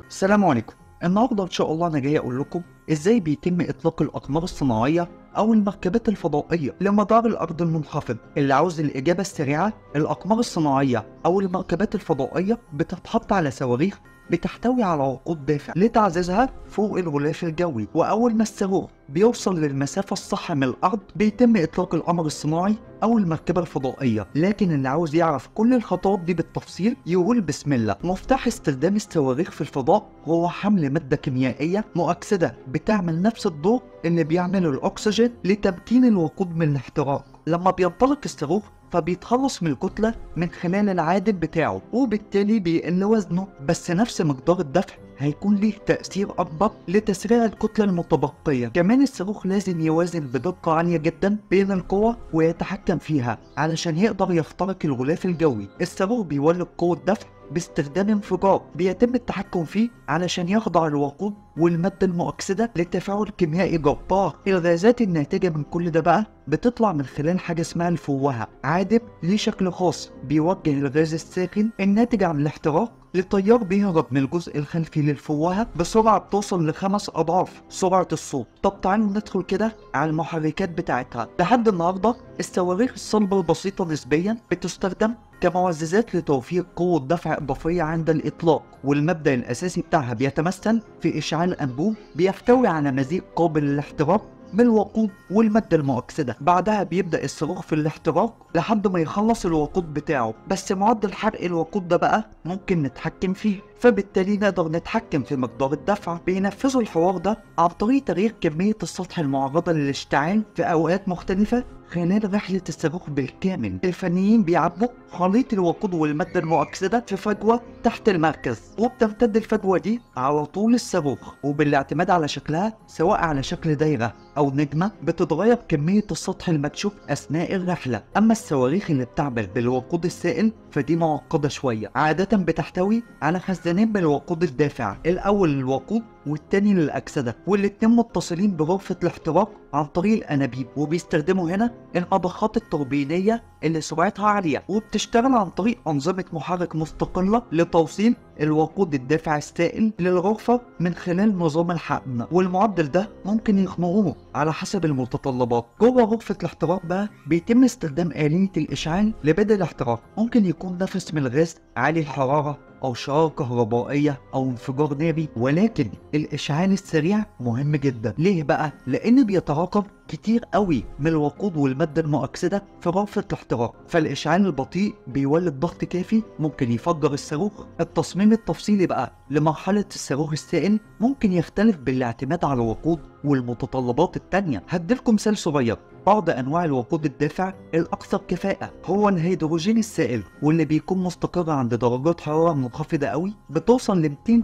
السلام عليكم النهارده ان شاء الله انا جاي اقول لكم ازاي بيتم اطلاق الاقمار الصناعيه او المركبات الفضائيه لمدار الارض المنخفض اللي عاوز الاجابه السريعه الاقمار الصناعيه او المركبات الفضائيه بتتحط على صواريخ بتحتوي على وقود دافع لتعزيزها فوق الغلاف الجوي واول ما الصاروخ بيوصل للمسافة الصح من الأرض بيتم إطلاق القمر الصناعي أو المركبة الفضائية لكن اللي عاوز يعرف كل الخطوات دي بالتفصيل يقول بسم الله مفتاح استخدام الصواريخ في الفضاء هو حمل مادة كيميائية مؤكسدة بتعمل نفس الدور اللي بيعمله الأكسجين لتمكين الوقود من الاحتراق لما بينطلق الصاروخ فبيتخلص من الكتلة من خلال العادم بتاعه وبالتالي بيقل وزنه بس نفس مقدار الدفع هيكون ليه تأثير أكبر لتسريع الكتلة المتبقية كمان الصاروخ لازم يوازن بدقة عالية جدا بين القوة ويتحكم فيها علشان يقدر يخترق الغلاف الجوي الصاروخ بيولد قوة دفع باستخدام انفجار بيتم التحكم فيه علشان يخضع الوقود والمادة المؤكسدة لتفاعل كيميائي جبار الغازات الناتجة من كل ده بقى بتطلع من خلال حاجة اسمها الفوهة عادم ليه شكل خاص بيوجه الغاز الساخن الناتج عن الاحتراق للطيار بيهرب من الجزء الخلفي للفوهة بسرعة بتوصل لخمس أضعاف سرعة الصوت طب تعالوا ندخل كده على المحركات بتاعتها لحد النهاردة الصواريخ الصلبة البسيطة نسبيا بتستخدم كمعززات لتوفير قوة دفع إضافية عند الإطلاق والمبدأ الأساسي بتاعها بيتمثل في إشعال أنبوب بيحتوي على مزيج قابل للاحتراق من الوقود والمادة المؤكسدة بعدها بيبدأ الصاروخ في الاحتراق لحد ما يخلص الوقود بتاعه بس معدل حرق الوقود ده بقى ممكن نتحكم فيه فبالتالي نقدر نتحكم في مقدار الدفع بينفذوا الحوار ده عن طريق تغيير كمية السطح المعرضة للاشتعال في أوقات مختلفة خلال رحلة الصاروخ بالكامل الفنيين بيعبوا خليط الوقود والمادة المؤكسدة في فجوة تحت المركز وبتمتد الفجوة دي على طول الصاروخ وبالاعتماد على شكلها سواء على شكل دايرة أو نجمة بتتغير كمية السطح المكشوف أثناء الرحلة أما الصواريخ اللي بتعمل بالوقود السائل فدي معقدة شوية عادة بتحتوي على خزانين بالوقود الدافع الأول للوقود والتاني للأكسدة والاتنين متصلين بغرفة الاحتراق عن طريق الأنابيب وبيستخدموا هنا المضخات التوربينية اللي سرعتها عالية وبتشتغل عن طريق أنظمة محرك مستقلة لتوصيل الوقود الدافع السائل للغرفة من خلال نظام الحقن والمعدل ده ممكن يخنقوه على حسب المتطلبات جوه غرفة الاحتراق بقى بيتم استخدام آلية الإشعال لبدء الاحتراق ممكن يكون نفس من الغاز عالي الحرارة أو شرارة كهربائية أو انفجار ناري ولكن الإشعال السريع مهم جدا ليه بقى؟ لأن بيتراكم كتير قوي من الوقود والمادة المؤكسدة في غرفة الاحتراق فالإشعال البطيء بيولد ضغط كافي ممكن يفجر الصاروخ التصميم التفصيلي بقى لمرحلة الصاروخ السائل ممكن يختلف بالاعتماد على الوقود والمتطلبات التانية هديلكم مثال صغير بعض أنواع الوقود الدافع الأكثر كفاءة هو الهيدروجين السائل واللي بيكون مستقر عند درجات حرارة منخفضة قوي بتوصل ل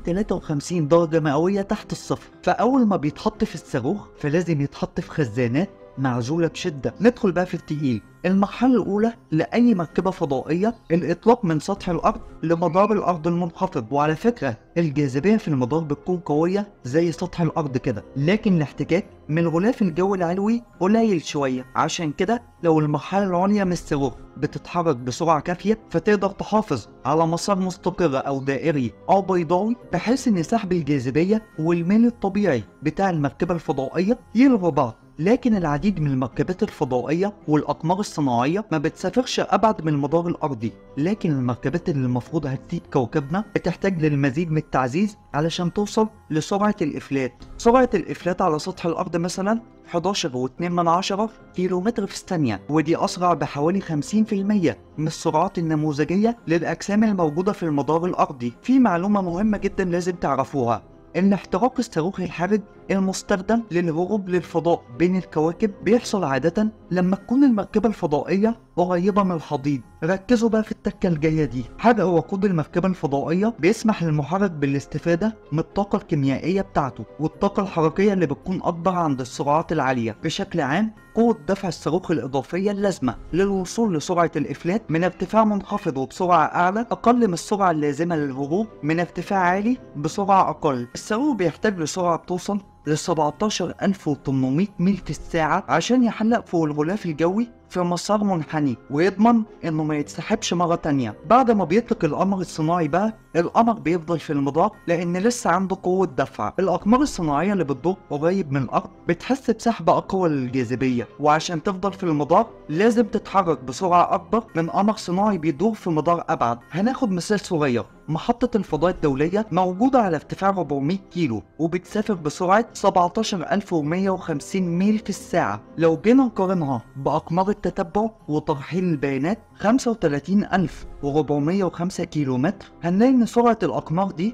253 درجة مئوية تحت الصفر فأول ما بيتحط في الصاروخ فلازم يتحط في خزانات معزولة بشدة ندخل بقى في التقيل المرحلة الأولى لأي مركبة فضائية الإطلاق من سطح الأرض لمدار الأرض المنخفض وعلى فكرة الجاذبية في المدار بتكون قوية زي سطح الأرض كده لكن الاحتكاك من الغلاف الجوي العلوي قليل شوية عشان كده لو المرحلة العليا من الصاروخ بتتحرك بسرعة كافية فتقدر تحافظ على مسار مستقر أو دائري أو بيضاوي بحيث إن سحب الجاذبية والميل الطبيعي بتاع المركبة الفضائية يلغوا بعض لكن العديد من المركبات الفضائية والأقمار الصناعية ما بتسافرش أبعد من المدار الأرضي لكن المركبات اللي المفروض هتسيب كوكبنا بتحتاج للمزيد من التعزيز علشان توصل لسرعة الإفلات سرعة الإفلات على سطح الأرض مثلا 11.2 من عشرة كيلو متر في الثانية ودي أسرع بحوالي 50% من السرعات النموذجية للأجسام الموجودة في المدار الأرضي في معلومة مهمة جدا لازم تعرفوها ان احتراق الصاروخ الحرج المستخدم للهروب للفضاء بين الكواكب بيحصل عادة لما تكون المركبة الفضائية قريبة من الحضيض ركزوا بقى في التكة الجاية دي حرق وقود المركبة الفضائية بيسمح للمحرك بالاستفادة من الطاقة الكيميائية بتاعته والطاقة الحركية اللي بتكون أكبر عند السرعات العالية بشكل عام قوة دفع الصاروخ الإضافية اللازمة للوصول لسرعة الإفلات من ارتفاع منخفض وبسرعة أعلى أقل من السرعة اللازمة للهروب من ارتفاع عالي بسرعة أقل الصاروخ بيحتاج لسرعة بتوصل ل 17800 ميل في الساعة عشان يحلق فوق الغلاف الجوي في مسار منحني ويضمن انه ما يتسحبش مرة تانية بعد ما بيطلق القمر الصناعي بقى القمر بيفضل في المدار لان لسه عنده قوة دفع الاقمار الصناعية اللي بتدور قريب من الارض بتحس بسحب اقوى للجاذبية وعشان تفضل في المدار لازم تتحرك بسرعة اكبر من قمر صناعي بيدور في مدار ابعد هناخد مثال صغير محطة الفضاء الدولية موجودة على ارتفاع 400 كيلو وبتسافر بسرعة 17150 ميل في الساعة لو جينا نقارنها بأقمار التتبع وترحيل البيانات 35405 كيلو متر هنلاقي إن سرعة الأقمار دي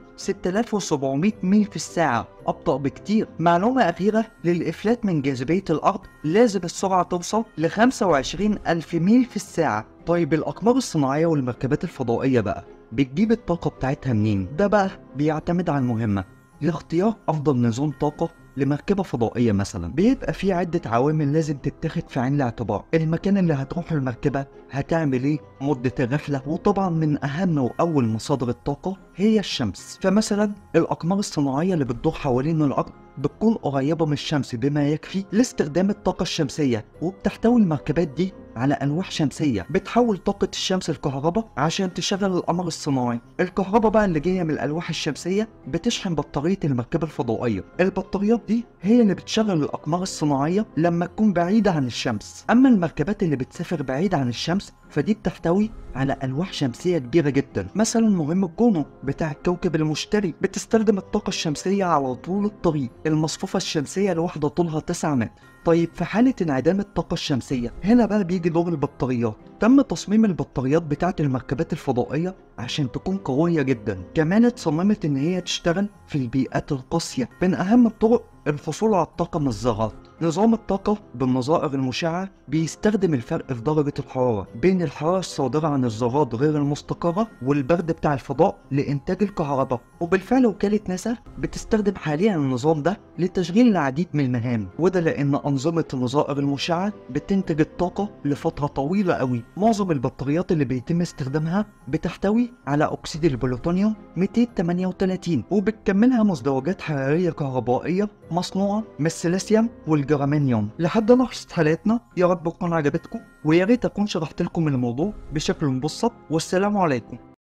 6700 ميل في الساعة أبطأ بكتير معلومة أخيرة للإفلات من جاذبية الأرض لازم السرعة توصل ل 25000 ميل في الساعة طيب الأقمار الصناعية والمركبات الفضائية بقى بتجيب الطاقة بتاعتها منين؟ ده بقى بيعتمد على المهمة لاختيار أفضل نظام طاقة لمركبة فضائية مثلا بيبقى في عدة عوامل لازم تتاخد في عين الاعتبار المكان اللي هتروح المركبة هتعمل ايه مدة الرحلة وطبعا من أهم وأول مصادر الطاقة هي الشمس فمثلا الأقمار الصناعية اللي بتدور حوالين الأرض بتكون قريبة من الشمس بما يكفي لاستخدام الطاقة الشمسية وبتحتوي المركبات دي على ألواح شمسية بتحول طاقة الشمس لكهرباء عشان تشغل القمر الصناعي الكهرباء بقى اللي جاية من الألواح الشمسية بتشحن بطارية المركبة الفضائية البطاريات دي هي اللي بتشغل الأقمار الصناعية لما تكون بعيدة عن الشمس أما المركبات اللي بتسافر بعيد عن الشمس فدي بتحتوي على ألواح شمسية كبيرة جدا مثلا مهم كونو بتاع الكوكب المشتري بتستخدم الطاقة الشمسية على طول الطريق المصفوفة الشمسية الواحدة طولها 9 متر طيب في حالة انعدام الطاقة الشمسية هنا بقى بيجي دور البطاريات تم تصميم البطاريات بتاعة المركبات الفضائية عشان تكون قوية جدا كمان اتصممت ان هي تشتغل في البيئات القاسية من اهم الطرق الحصول على الطاقة من الذرات نظام الطاقة بالنظائر المشعة بيستخدم الفرق في درجة الحرارة بين الحرارة الصادرة عن الذرات غير المستقرة والبرد بتاع الفضاء لإنتاج الكهرباء وبالفعل وكالة ناسا بتستخدم حاليا النظام ده لتشغيل العديد من المهام وده لأن أنظمة النظائر المشعة بتنتج الطاقة لفترة طويلة قوي معظم البطاريات اللي بيتم استخدامها بتحتوي على أكسيد البلوتونيوم 238 وبتكملها مزدوجات حرارية كهربائية مصنوعة من السيليسيوم والجرامانيوم لحد هنا خلصت حلقتنا يا رب تكون عجبتكم ويا ريت اكون شرحت لكم الموضوع بشكل مبسط والسلام عليكم